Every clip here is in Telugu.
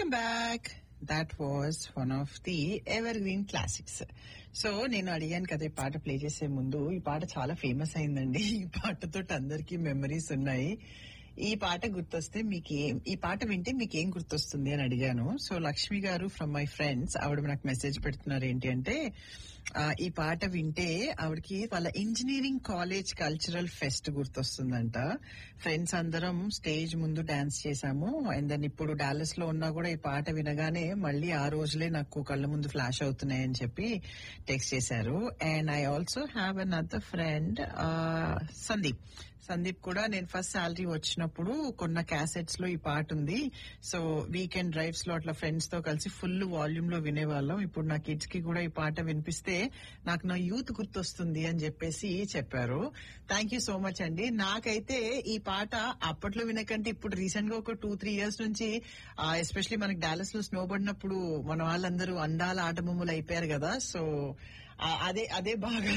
welcome back that was one of the evergreen classics so నేను అడిగాను కదా ఈ పాట ప్లే చేసే ముందు ఈ పాట చాలా ఫేమస్ అయిందండి ఈ పాటతో అందరికీ మెమరీస్ ఉన్నాయి ఈ పాట గుర్తొస్తే మీకు ఏం ఈ పాట వింటే మీకు ఏం గుర్తొస్తుంది అని అడిగాను సో లక్ష్మి గారు ఫ్రమ్ మై ఫ్రెండ్స్ ఆవిడ నాకు మెసేజ్ పెడుతున్నారు ఏంటి అంటే ఆ, ఈ పాట వింటే ఆవిడకి వాళ్ళ ఇంజనీరింగ్ కాలేజ్ కల్చరల్ ఫెస్ట్ గుర్తొస్తుందంట ఫ్రెండ్స్ అందరం స్టేజ్ ముందు డాన్స్ చేశాము అండ్ దెన్ ఇప్పుడు డాలస్ లో ఉన్నా కూడా ఈ పాట వినగానే మళ్ళీ ఆ రోజులే నాకు కళ్ళ ముందు ఫ్లాష్ అవుతున్నాయని చెప్పి టెక్స్ట్ చేశారు and I also have another friend Sandeep Sandeep కూడా నేను ఫస్ట్ శాలరీ వచ్చినప్పుడు కొన్న క్యాసెట్స్ లో ఈ పాట ఉంది సో వీకెండ్ డ్రైవ్స్ లో అట్లా ఫ్రెండ్స్ తో కలిసి ఫుల్ వాల్యూమ్ లో వినేవాళ్ళం ఇప్పుడు నా కిడ్స్ కి కూడా ఈ పాట వినిపిస్తే నాకు నా యూత్ గుర్తొస్తుంది అని చెప్పేసి చెప్పారు థ్యాంక్ యూ సో మచ్ అండి నాకైతే ఈ పాట అప్పట్లో వినకంటే ఇప్పుడు రీసెంట్ గా ఒక టూ త్రీ ఇయర్స్ నుంచి ఎస్పెషలీ మనకి డాలస్ లో స్నో పడినప్పుడు మన వాళ్ళందరూ అందాల ఆటబొమ్మలు అయిపోయారు కదా సో ఆ- అదే అదే బాగా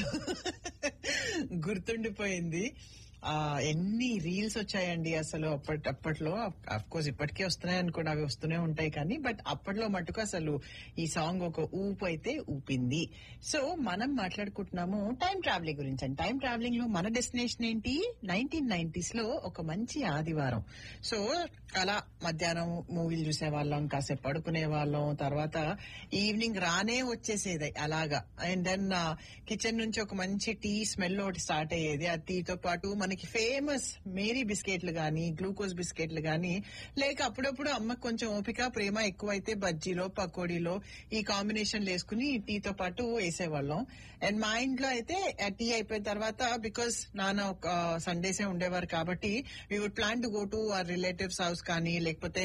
గుర్తుండిపోయింది ఆ ఎన్ని రీల్స్ వచ్చాయండి అసలు అప్పటి అప్పట్లో అఫ్ కోర్స్ ఇప్పటికే వస్తున్నాయి అనుకోండి అవి వస్తూనే ఉంటాయి కానీ బట్ అప్పట్లో మటుకు అసలు ఈ సాంగ్ ఒక ఊపు అయితే ఊపింది సో మనం మాట్లాడుకుంటున్నాము టైం ట్రావెలింగ్ గురించి అండి టైం ట్రావెలింగ్ లో మన డెస్టినేషన్ ఏంటి నైన్టీన్ నైన్టీస్ లో ఒక మంచి ఆదివారం సో అలా మధ్యాహ్నం మూవీలు చూసే వాళ్ళం కాసేపు పడుకునే వాళ్ళం తర్వాత ఈవినింగ్ రానే వచ్చేసేది అలాగా అండ్ దెన్ కిచెన్ నుంచి ఒక మంచి టీ స్మెల్ ఒకటి స్టార్ట్ అయ్యేది ఆ టీతో పాటు మనకి ఫేమస్ మేరీ బిస్కెట్లు గానీ గ్లూకోజ్ బిస్కెట్లు గానీ లేక అప్పుడప్పుడు అమ్మకు కొంచెం ఓపిక ప్రేమ ఎక్కువైతే బజ్జీలో పకోడీలో ఈ కాంబినేషన్ వేసుకుని టీతో పాటు వేసేవాళ్ళం అండ్ మా ఇంట్లో అయితే ఆ టీ అయిపోయిన తర్వాత బికాస్ నాన్న ఒక సండేసే ఉండేవారు కాబట్టి we would plan to go to our relatives house కానీ లేకపోతే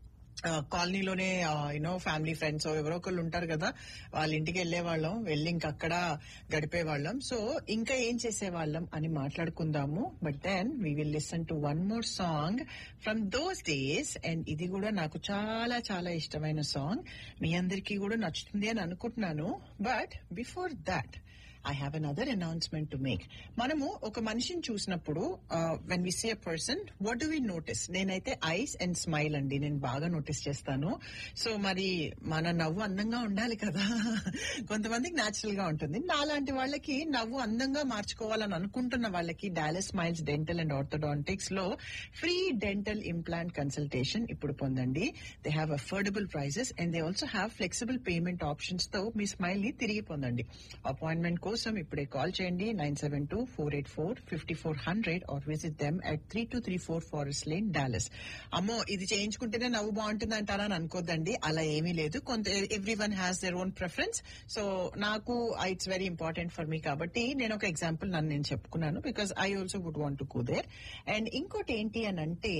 కాలనీలోనే యూనో ఫ్యామిలీ ఫ్రెండ్స్ ఎవరో ఒకళ్ళు ఉంటారు కదా వాళ్ళ ఇంటికి వెళ్లే వాళ్ళం వెళ్ళి ఇంక అక్కడ గడిపేవాళ్ళం సో ఇంకా ఏం చేసేవాళ్ళం అని మాట్లాడుకుందాము but then we will listen to one more song from those days and ఇది కూడా నాకు చాలా చాలా ఇష్టమైన సాంగ్ మీ అందరికీ కూడా నచ్చుతుంది అని అనుకుంటున్నాను but before that I have another announcement to make మనము ఒక మనిషిని చూసినప్పుడు when we see a person what do we notice నేనైతే ఐస్ అండ్ స్మైల్ అండి నేను బాగా నోటీస్ చేస్తాను సో మరి మన నవ్వు అందంగా ఉండాలి కదా కొంతమందికి న్యాచురల్ గా ఉంటుంది నాలాంటి వాళ్ళకి నవ్వు అందంగా మార్చుకోవాలని అనుకుంటున్న వాళ్ళకి Dallas Smiles Dental and Orthodontics లో ఫ్రీ డెంటల్ ఇంప్లాంట్ కన్సల్టేషన్ ఇప్పుడు పొందండి they have affordable prices and they also have flexible payment options తో మీ స్మైల్ ని తిరిగి పొందండి అపాయింట్మెంట్ కోసం ఇప్పుడే కాల్ చేయండి nine seven two four eight four fifty four hundred or visit them at three two three four Forest Lane Dallas అమ్మో ఇది చేయించుకుంటేనే నవ్వు బాగుంటుంది అంటారా అని అనుకోద్దండి అలా ఏమీ లేదు కొంత everyone has their own preference so నాకు it's very important for me కాబట్టి నేను ఒక ఎగ్జాంపుల్ నన్ను నేను చెప్పుకున్నాను because I also would want to go there and ఇంకోటి ఏంటి అని అంటే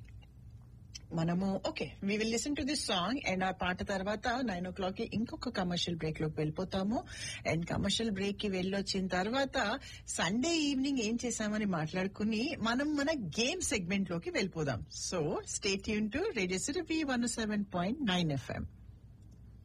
మనము okay we will listen to this song and ఆ పాట తర్వాత నైన్ ఓ క్లాక్ కి ఇంకొక కమర్షియల్ బ్రేక్ లోకి వెళ్ళిపోతాము అండ్ కమర్షియల్ బ్రేక్ కి వెళ్ళొచ్చిన తర్వాత సండే ఈవినింగ్ ఏం చేసామని మాట్లాడుకుని మనం మన గేమ్ సెగ్మెంట్ లోకి వెళ్ళిపోదాం సో స్టేట్ యూన్ to Radio City one seven point nine FM